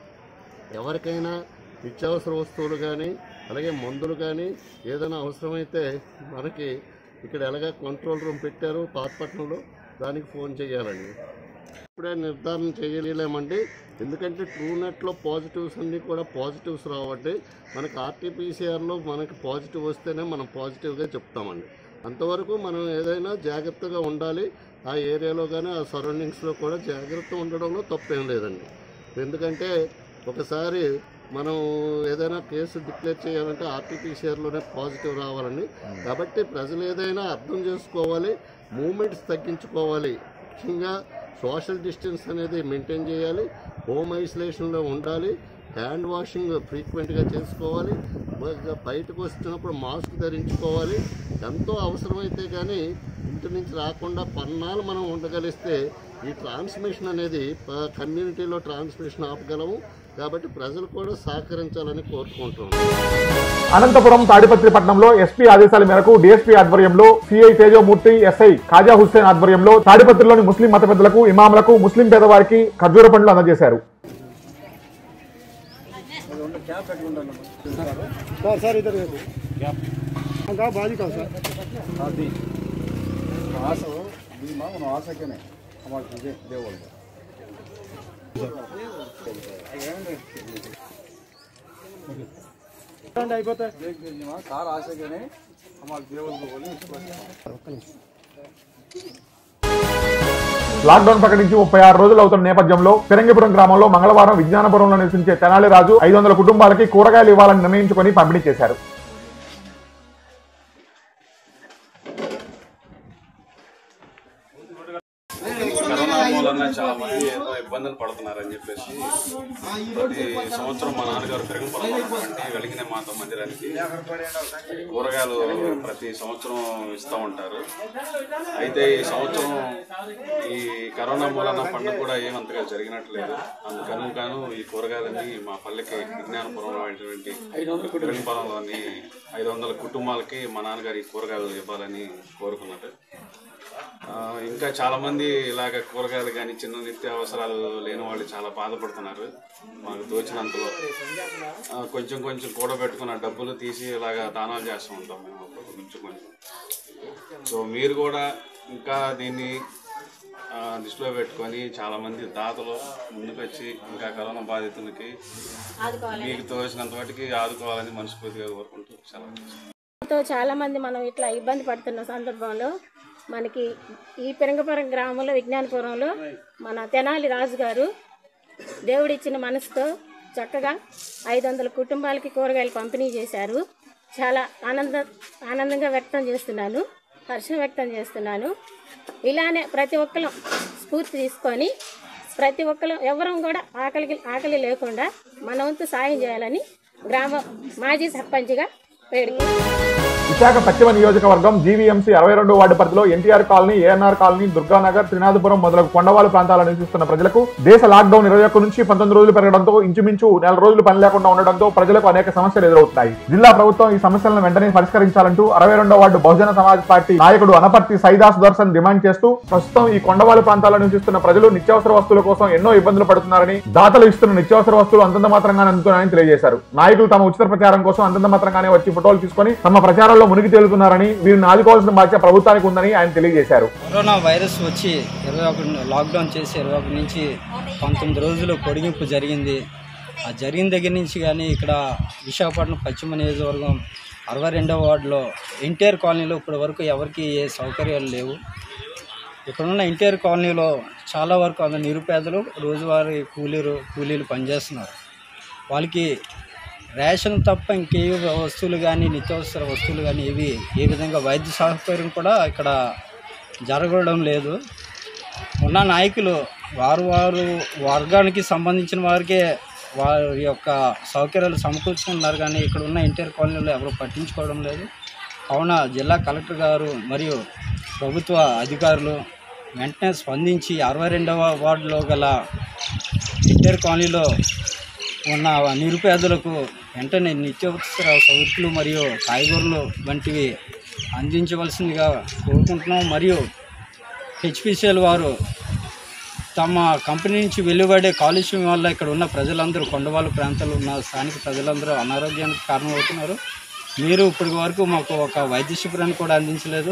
ఎవరికైనా నిత్యావసర వస్తువులు కానీ అలాగే మందులు కానీ ఏదైనా అవసరమైతే మనకి ఇక్కడ ఎలాగ కంట్రోల్ రూమ్ పెట్టారు పాతపట్నంలో దానికి ఫోన్ చేయాలండి ఇప్పుడే నిర్ధారణ చేయలేమండి ఎందుకంటే ట్రూనెట్లో పాజిటివ్స్ అన్నీ కూడా పాజిటివ్స్ రావండి మనకి ఆర్టీపీసీఆర్లో మనకి పాజిటివ్ వస్తేనే మనం పాజిటివ్గా చెప్తామండి అంతవరకు మనం ఏదైనా జాగ్రత్తగా ఉండాలి ఆ ఏరియాలో కానీ ఆ సరౌండింగ్స్లో కూడా జాగ్రత్త ఉండడంలో తప్పేం లేదండి ఎందుకంటే ఒకసారి మనం ఏదైనా కేసు డిక్లేర్ చేయాలంటే ఆర్టీపీసీఆర్లోనే పాజిటివ్ రావాలండి కాబట్టి ప్రజలు ఏదైనా అర్థం చేసుకోవాలి మూమెంట్స్ తగ్గించుకోవాలి ముఖ్యంగా సోషల్ డిస్టెన్స్ అనేది మెయింటైన్ చేయాలి హోమ్ ఐసోలేషన్లో ఉండాలి హ్యాండ్ వాషింగ్ ఫ్రీక్వెంట్గా చేసుకోవాలి బ- బయటకు వచ్చినప్పుడు మాస్క్ ధరించుకోవాలి ఎంతో అవసరమైతే కానీ ఇంటి నుంచి రాకుండా పన్నాలు మనం ఉండగలిస్తే ఈ ట్రాన్స్మిషన్ అనేది ప- కమ్యూనిటీలో ట్రాన్స్మిషన్ ఆపగలము కాబట్టి ప్రజలు కూడా సహకరించాలని కోరుకుంటున్నాం అనంతపురం తాడిపత్రిపట్నంలో ఎస్పీ ఆదేశాల మేరకు డీఎస్పీ ఆధ్వర్యంలో సిఐ తేజోమూర్తి ఎస్ఐ ఖాజా హుస్సేన్ ఆధ్వర్యంలో తాడిపత్రిలోని ముస్లిం మత పెద్దలకు ఇమాములకు ముస్లిం పేదవారికి ఖర్జూర పండ్లు అందజేశారు సార్ సార్ ఇద్దరు ఇంకా బాజీ కాదు సార్ అది మాసం భీమా మనం ఆశకనే అమ్మాయి విజయ్ దేవుడు అయిపోతాయి సార్ ఆశకనే అమ్మాయి దేవుడు పోలి లాక్డౌన్ ప్రకటించి ముప్పై ఆరు రోజులు అవుతున్న నేపథ్యంలో ఫిరంగిపురం గ్రామంలో మంగళవారం విజ్ఞానపురంలో నివసించే తెనాలి రాజు ఐదు వందల కుటుంబాలకి కూరగాయలు ఇవ్వాలని నిర్ణయించుకొని పంపిణీ చేశారు కరోనా మూలన చాలా మంది ఏదో ఇబ్బందులు పడుతున్నారని చెప్పేసి ప్రతి సంవత్సరం మా నాన్నగారు పెరుగుపడండి వెలిగిన మాత మందిరానికి కూరగాయలు ప్రతి సంవత్సరం ఇస్తూ ఉంటారు అయితే ఈ సంవత్సరం ఈ కరోనా మూలన పండుగ కూడా ఏమంతగా జరిగినట్లేదు అందుకని గాను ఈ కూరగాయలన్నీ మా పల్లెకి విజ్ఞానపురంలో అయినటువంటి పెరుగుపరంలోని ఐదు వందల కుటుంబాలకి మా నాన్నగారు ఈ కూరగాయలు ఇవ్వాలని కోరుకున్నారు ఆ, ఇంకా చాలా మంది ఇలాగ కూరగాయలు కానీ చిన్న నిత్య అవసరాలు లేని వాళ్ళు చాలా బాధపడుతున్నారు మాకు దోచినంతలో ఆ, కొంచెం కొంచెం కూడబెట్టుకున్న డబ్బులు తీసి ఇలాగ దానాలు చేస్తూ ఉంటాం మేము అప్పుడు కొంచెం కొంచెం సో మీరు కూడా ఇంకా దీన్ని ఆ, దృష్టిలో పెట్టుకొని చాలా మంది దాతలు ముందుకు వచ్చి ఇంకా కరోనా బాధితులకి మీకు తోచినంత వాటికి ఆదుకోవాలని మనస్ఫూర్తిగా కోరుకుంటూ సెలవు తో చాలా మంది మనం ఇట్లా ఇబ్బంది పడుతున్న సందర్భంలో మనకి ఈ పెరంగపురం గ్రామంలో విజ్ఞానపురంలో మన తెనాలి రాజు గారు దేవుడిచ్చిన మనసుతో చక్కగా ఐదు వందల కుటుంబాలకి కూరగాయలు పంపిణీ చేశారు చాలా ఆనంద ఆనందంగా వ్యక్తం చేస్తున్నాను హర్షం వ్యక్తం చేస్తున్నాను ఇలానే ప్రతి ఒక్కరు స్ఫూర్తి తీసుకొని ప్రతి ఒక్కరు ఎవరం కూడా ఆకలికి ఆకలి లేకుండా మన వంతు సాయం చేయాలని గ్రామ మాజీ సర్పంచ్గా వేడుకుంటున్నాను విశాఖ పశ్చిమ నియోజకవర్గం జీవీఎంసీ అరవై రెండు వార్డు పరిధిలో NTR colony ANR colony Durganagar Trinathapuram మొదలగు కొండవాళ్ళ ప్రాంతాల్లో నివసిస్తున్న ప్రజలకు దేశ లాక్డౌన్ ఇరవై ఒక్క నుంచి పంతొమ్మిది రోజులు పెరగడంతో ఇంచుమించు నెల రోజులు పని లేకుండా ఉండడంతో ప్రజలకు అనేక సమస్యలు ఎదురవుతున్నాయి జిల్లా ప్రభుత్వం ఈ సమస్యలను వెంటనే పరిష్కరించాలంటూ అరవై రెండో వార్డు బహుజన సమాజ్ పార్టీ నాయకుడు అనపర్తి సైదాస్ దర్శన్ డిమాండ్ చేస్తూ ప్రస్తుతం ఈ కొండవాళ్ళ ప్రాంతాల్లో నివసిస్తున్న ప్రజలు నిత్యావసర వస్తువుల కోసం ఎన్నో ఇబ్బందులు పడుతున్నారని దాతలు ఇస్తున్న నిత్యావసర వస్తువులు అంతంత మాత్రంగానే అందుతున్నాయని తెలియజేశారు నాయకులు తమ ఉచిత ప్రచారం కోసం అంతంత మాత్రంగానే వచ్చి ఫోటోలు తీసుకొని తమ ప్రచారంలో మునిగి తేలుతున్నారని వీరిని ఆదుకోవాల్సిన బాధ్యత ప్రభుత్వానికి ఉందని ఆయన తెలియజేశారు కరోనా వైరస్ వచ్చి ఇరవై ఒకటి లాక్డౌన్ చేసి ఇరవై ఒకటి నుంచి పంతొమ్మిది రోజులు పొడిగింపు జరిగింది ఆ జరిగిన దగ్గర నుంచి కానీ ఇక్కడ విశాఖపట్నం పశ్చిమ నియోజకవర్గం అరవై రెండవ వార్డులో ఎన్టీఆర్ కాలనీలో ఇప్పటి వరకు ఎవరికి ఏ సౌకర్యాలు లేవు ఇక్కడున్న ఎన్టీఆర్ కాలనీలో చాలా వరకు అందరు నిరుపేదలు రోజువారీ కూలీలు కూలీలు పనిచేస్తున్నారు వాళ్ళకి రేషన్ తప్ప ఇంకే వస్తువులు కానీ నిత్యావసర వస్తువులు కానీ ఏవి ఏ విధంగా వైద్య సౌకర్యం కూడా ఇక్కడ జరగడం లేదు ఉన్న నాయకులు వారు వారు వర్గానికి సంబంధించిన వారికే వారి యొక్క సౌకర్యాలు సమకూర్చుకుంటున్నారు కానీ ఇక్కడ ఉన్న ఎన్టీఆర్ కాలనీలో ఎవరు పట్టించుకోవడం లేదు కావున జిల్లా కలెక్టర్ గారు మరియు ప్రభుత్వ అధికారులు వెంటనే స్పందించి అరవై రెండవ వార్డులో గల ఎన్టీఆర్ కాలనీలో ఉన్న నిరుపేదలకు వెంటనే నిత్యావసర సరుకులు మరియు కాయగూరలు వంటివి అందించవలసిందిగా కోరుకుంటున్నాం మరియు హెచ్పిసిఎల్ వారు తమ కంపెనీ నుంచి వెలువడే కాలుష్యం వల్ల ఇక్కడ ఉన్న ప్రజలందరూ కొండవాళ్ళ ప్రాంతాల్లో ఉన్న స్థానిక ప్రజలందరూ అనారోగ్యానికి కారణమవుతున్నారు మీరు ఇప్పటి వరకు మాకు ఒక వైద్య శిబిరాన్ని కూడా అందించలేదు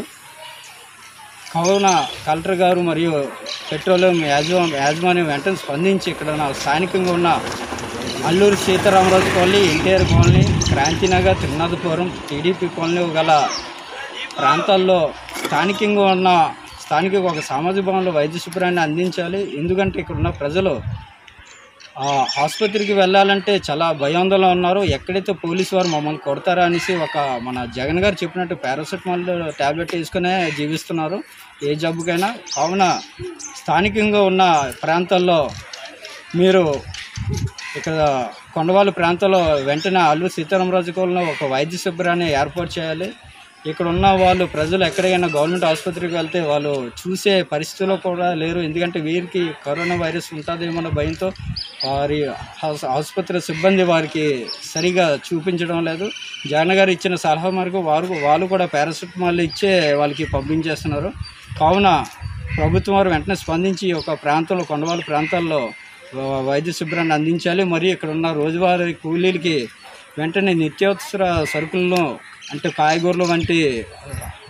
కావున కలెక్టర్ గారు మరియు పెట్రోలియం యాజమా యాజమాన్యం వెంటనే స్పందించి ఇక్కడ ఉన్న స్థానికంగా ఉన్న Alluru Sitaramaraju colony NTR colony Krantinagar Trinathapuram TDP colony గల ప్రాంతాల్లో స్థానికంగా ఉన్న స్థానిక ఒక సామాజిక భవనంలో వైద్య శిబిరాన్ని అందించాలి ఎందుకంటే ఇక్కడ ఉన్న ప్రజలు ఆ, ఆసుపత్రికి వెళ్ళాలంటే చాలా భయాందోళన ఉన్నారు ఎక్కడైతే పోలీసు వారు మమ్మల్ని కొడతారా అనేసి ఒక మన జగన్ గారు చెప్పినట్టు పారాసెటమాల్ ట్యాబ్లెట్ వేసుకునే జీవిస్తున్నారు ఏ జబ్బుకైనా కావున స్థానికంగా ఉన్న ప్రాంతాల్లో మీరు ఇక్కడ కొండవాళ్ళ ప్రాంతంలో వెంటనే అల్లూరు సీతారామరాజు కోలలో ఒక వైద్య శిబిరాన్ని ఏర్పాటు చేయాలి ఇక్కడ ఉన్న వాళ్ళు ప్రజలు ఎక్కడికైనా గవర్నమెంట్ ఆసుపత్రికి వెళ్తే వాళ్ళు చూసే పరిస్థితిలో కూడా లేరు ఎందుకంటే వీరికి కరోనా వైరస్ ఉంటుందేమన్న భయంతో వారి ఆస్- ఆసుపత్రి సిబ్బంది వారికి సరిగా చూపించడం లేదు జగన్ గారు ఇచ్చిన సలహా మేరకు వారు వాళ్ళు కూడా పారాసిటమాల్ ఇచ్చే వాళ్ళకి పంపించేస్తున్నారు కావున ప్రభుత్వం వారు వెంటనే స్పందించి ఈ యొక్క ప్రాంతంలో కొండవాళ్ళ ప్రాంతాల్లో వ- వైద్య శిబిరాన్ని అందించాలి మరియు ఇక్కడ ఉన్న రోజువారీ కూలీలకి వెంటనే నిత్యావసర సరుకులను అంటే కాయగూరలు వంటి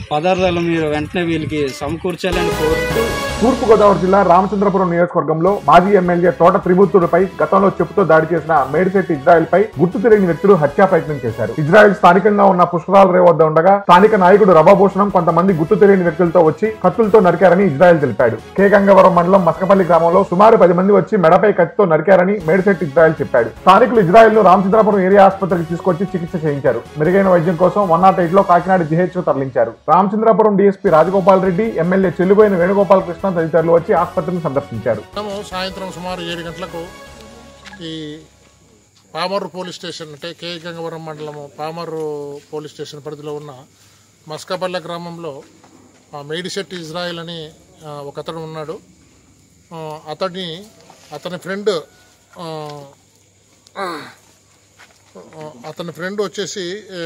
పదార్థాలు మీరు వెంటనే వీళ్ళకి సమకూర్చాలని కోరుతూ తూర్పుగోదావరి జిల్లా రామచంద్రపురం నియోజకవర్గంలో మాజీ ఎమ్మెల్యే తోట త్రిమూర్తుడిపై గతంలో చెప్పుతో దాడి చేసిన మేడిశెట్టి ఇజ్రాయెల్ పై గుర్తు తెలియని వ్యక్తులు హత్యా ప్రయత్నం చేశారు ఇజ్రాయెల్ స్థానికంగా ఉన్న పుష్కరాల రేవు వద్ద ఉండగా స్థానిక నాయకుడు రవాభూషణం కొంతమంది గుర్తు తెలియని వ్యక్తులతో వచ్చి కత్తులతో నరికారని ఇజ్రాయెల్ తెలిపాడు కే గంగవరం మండలం మసకపల్లి గ్రామంలో సుమారు పది మంది వచ్చి మెడపై కత్తితో నరికారని మేడిశెట్టి ఇజ్రాయెల్ చెప్పాడు స్థానికులు ఇజ్రాయెల్ ను రామచంద్రపురం ఏరియా ఆసుపత్రికి తీసుకొచ్చి చికిత్స చేయించారు మెరుగైన వైద్యం కోసం వన్ నాట్ ఎయిట్ లో కాకినాడ జిహెచ్ తరలించారు రామచంద్రపురం డీఎస్పీ రాజగోపాల్ రెడ్డి ఎమ్మెల్యే చెల్లుబోయిన వేణుగోపాల్ కృష్ణ తదితరులు వచ్చి ఆసుపత్రిని సందర్శించారు మనము సాయంత్రం సుమారు ఏడు గంటలకు ఈ పామర్రు పోలీస్ స్టేషన్ అంటే కే గంగవరం మండలము పామర్రు పోలీస్ స్టేషన్ పరిధిలో ఉన్న మస్కపల్లె గ్రామంలో ఆ, మేడిశెట్టి ఇజ్రాయిల్ అని ఆ, ఒక అతడు ఉన్నాడు ఆ, అతడిని అతని ఫ్రెండ్ ఆ, ఆ, అతని ఫ్రెండ్ వచ్చేసి ఏ,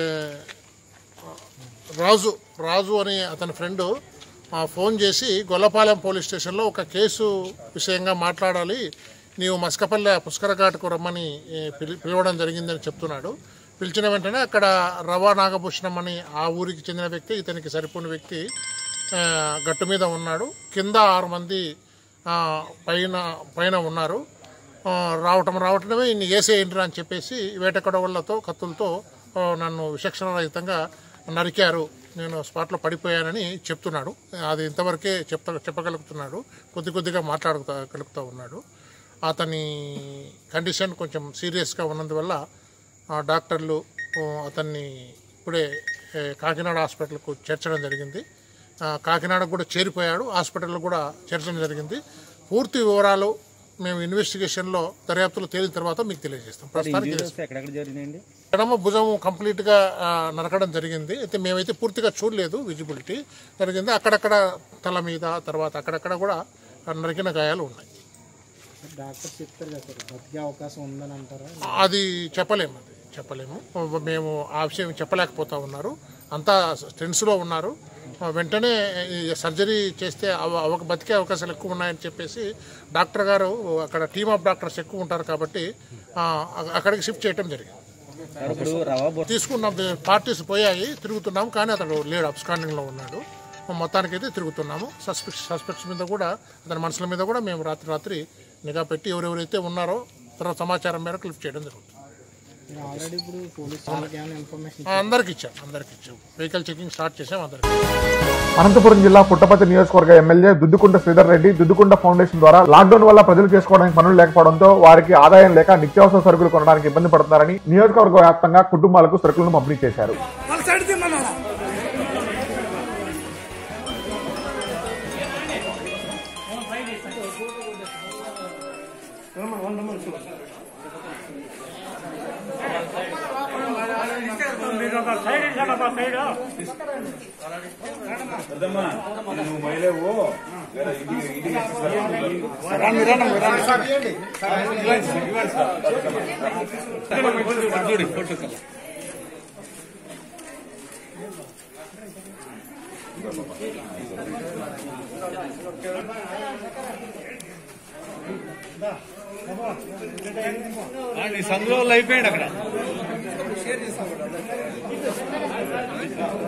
రాజు రాజు అనే అతని ఫ్రెండ్ ఆ, ఫోన్ చేసి గొల్లపాలెం పోలీస్ స్టేషన్లో ఒక కేసు విషయంగా మాట్లాడాలి నీవు మస్కపల్లె పుష్కర ఘాట్కు రమ్మని ఏ, పిలి- పిలవడం జరిగిందని చెప్తున్నాడు పిలిచిన వెంటనే అక్కడ రవా నాగభూషణం అని ఆ ఊరికి చెందిన వ్యక్తి ఇతనికి సరిపోయిన వ్యక్తి ఆ, గట్టు మీద ఉన్నాడు కింద ఆరు మంది ఆ, పైన పైన ఉన్నారు ఆ, రావటం రావటమే ఇన్ని వేసేయండి అని చెప్పేసి వేటకొడవళ్లతో కత్తులతో ఆ, నన్ను విచక్షణరహితంగా నరికారు నేను స్పాట్లో పడిపోయానని చెప్తున్నాడు అది ఇంతవరకే చెప్త చెప్పగలుగుతున్నాడు కొద్ది కొద్దిగా మాట్లాడుతా గలుగుతూ ఉన్నాడు అతని కండిషన్ కొంచెం సీరియస్గా ఉన్నందువల్ల ఆ, డాక్టర్లు ఆ, అతన్ని ఇప్పుడే ఏ, కాకినాడ హాస్పిటల్కు చేర్చడం జరిగింది ఆ, కాకినాడకు కూడా చేరిపోయాడు హాస్పిటల్లో కూడా చేర్చడం జరిగింది పూర్తి వివరాలు మేము ఇన్వెస్టిగేషన్లో దర్యాప్తులు తేలిన తర్వాత మీకు తెలియజేస్తాం ప్రస్తుతానికి ఇది- ఎక్కడెక్కడ జరిగిందండి ఎడమ భుజం కంప్లీట్ గా ఆ, నరకడం జరిగింది అయితే మేమైతే పూర్తిగా చూడలేదు విజిబిలిటీ జరిగింది అక్కడక్కడ తల మీద తర్వాత అక్కడక్కడ కూడా ఆ, నరికిన గాయాలు ఉన్నాయి డాక్టర్ చెప్తారు కదా సార్ బతికే అవకాశం ఉందని అంటారా అది చెప్పలేము అది చెప్పలేము మేము ఆ విషయం చెప్పలేకపోతా ఉన్నారు అంతా టెన్స్లో ఉన్నారు ఆ, వెంటనే ఈ సర్జరీ చేస్తే అవ అవ- బతికే అవకాశాలు ఎక్కువ ఉన్నాయని చెప్పేసి డాక్టర్ గారు అక్కడ టీమ్ ఆఫ్ డాక్టర్స్ ఎక్కువ ఉంటారు కాబట్టి ఆ, అ- అక్కడికి షిఫ్ట్ చేయడం జరిగింది ఇప్పుడు రవా తీసుకున్నాం పార్టీస్ పోయాయి తిరుగుతున్నాం కానీ అతడు లేడు అబ్స్కాండింగ్ లో ఉన్నాడు మొత్తానికి అయితే తిరుగుతున్నాము సస్పెక్ట్ సస్పెక్ట్స్ మీద కూడా అతని మనుషుల మీద కూడా మేము రాత్రి రాత్రి నిఘా పెట్టి ఎవరెవరైతే ఉన్నారో తర్వాత సమాచారం మేరకు లిఫ్ట్ చేయడం జరుగుతుంది మీరు ఆల్రెడీ ఇప్పుడు పోలీస్ వాళ్ళకి ఏమైనా ఇన్ఫర్మేషన్ ఆ, అందరికి ఇచ్చాం అందరికి ఇచ్చాం వెహికల్ చెకింగ్ స్టార్ట్ చేసాం అందరికి అనంతపురం జిల్లా పుట్టపర్తి నియోజకవర్గ ఎమ్మెల్యే దుద్దుకుంట శ్రీధర్ రెడ్డి దుద్దుకుంట ఫౌండేషన్ ద్వారా లాక్డౌన్ వల్ల ప్రజలు చేసుకోవడానికి పనులు లేకపోవడంతో వారికి ఆదాయం లేక నిత్యావసర సరుకులు కొనడానికి ఇబ్బంది పడుతున్నారని నియోజకవర్గ వ్యాప్తంగా కుటుంబాలకు సరుకులను పంపిణీ చేశారు సందులో అయిపోయాడు అక్కడ